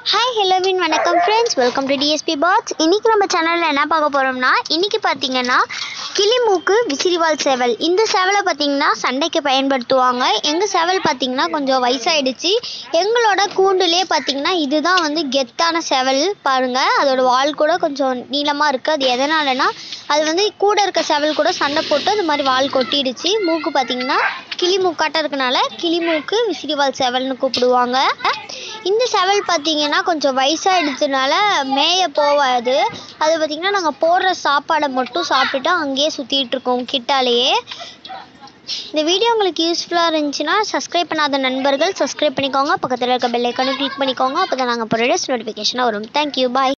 hi Halloween வணக்கம் friends welcome to DSP box இன்னைக்கு நம்ம சேனலில் என்ன பார்க்க போகிறோம்னா இன்னைக்கு பார்த்தீங்கன்னா கிளிமூக்கு விசிறிவால் சேவல் இந்த சேவலை பார்த்தீங்கன்னா சண்டைக்கு பயன்படுத்துவாங்க எங்கள் சேவல் பார்த்தீங்கன்னா கொஞ்சம் வயசாயிடுச்சு எங்களோட கூண்டுலேயே பார்த்தீங்கன்னா இதுதான் வந்து கெத்தான சேவல் பாருங்கள் அதோட வால் கூட கொஞ்சம் நீளமாக இருக்குது அது எதனாலனா அது வந்து கூட இருக்க சேவல் கூட சண்டை போட்டு அது மாதிரி வால் கொட்டிடுச்சு மூக்கு பார்த்தீங்கன்னா கிளி மூக்காட்டம் இருக்கனால கிளிமூக்கு விசிறிவால் சேவல்னு கூப்பிடுவாங்க இந்த சேவல் பார்த்தீங்கன்னா கொஞ்சம் வயசாகிடுச்சனால மேய போகாது அது பார்த்தீங்கன்னா நாங்கள் போடுற சாப்பாடை மட்டும் சாப்பிட்டுட்டு அங்கேயே சுற்றிட்டு இருக்கோம் கிட்டாலேயே இந்த வீடியோ உங்களுக்கு யூஸ்ஃபுல்லாக இருந்துச்சுன்னா சப்ஸ்கிரைப் பண்ணாத நண்பர்கள் சப்ஸ்கிரைப் பண்ணிக்கோங்க பக்கத்தில் இருக்க பெல் ஐக்கானை கிளிக் பண்ணிக்கோங்க அப்போ தான் நாங்கள் போகிற நோட்டிஃபிகேஷனாக வரும் தேங்க்யூ பாய்